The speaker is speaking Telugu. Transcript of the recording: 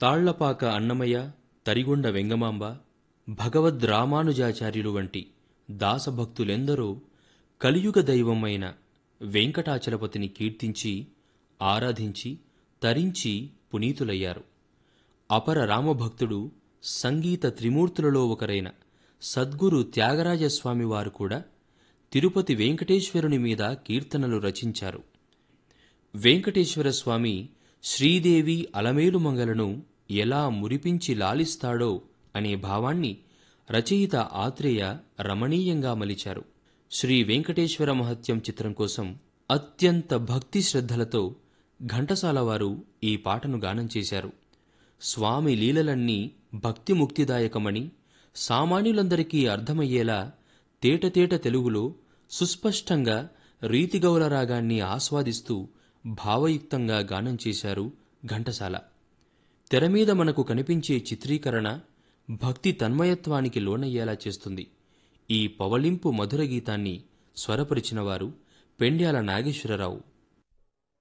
తాళ్లపాక అన్నమయ్య తరిగొండ వెంగమాంబ భగవద్ రామానుజాచార్యులు వంటి దాసభక్తులెందరో కలియుగ దైవమైన వెంకటాచలపతిని కీర్తించి ఆరాధించి తరించి పునీతులయ్యారు అపర రామభక్తుడు సంగీత త్రిమూర్తులలో ఒకరైన సద్గురు త్యాగరాజస్వామి వారు కూడా తిరుపతి వెంకటేశ్వరుని మీద కీర్తనలు రచించారు వెంకటేశ్వర స్వామి శ్రీదేవి అలమేలుమంగలను ఎలా మురిపించి లాలిస్తాడో అనే భావాన్ని రచయిత ఆత్రేయ రమణీయంగా మలిచారు శ్రీ వెంకటేశ్వర మహత్యం చిత్రం కోసం అత్యంత భక్తి శ్రద్ధలతో ఘంటసాల వారు ఈ పాటను గానం చేశారు స్వామి లీలలన్నీ భక్తి ముక్తిదాయకమని సామాన్యులందరికీ అర్థమయ్యేలా తేటతేట తెలుగులో సుస్పష్టంగా రీతిగౌల రాగాన్ని ఆస్వాదిస్తూ భావయుక్తంగా గానం చేశారు ఘంటసాల తెరమీద మనకు కనిపించే చిత్రీకరణ భక్తి తన్మయత్వానికి లోనయ్యేలా చేస్తుంది ఈ పవళింపు మధుర గీతాన్ని స్వరపరిచినవారు పెండ్యాల నాగేశ్వరరావు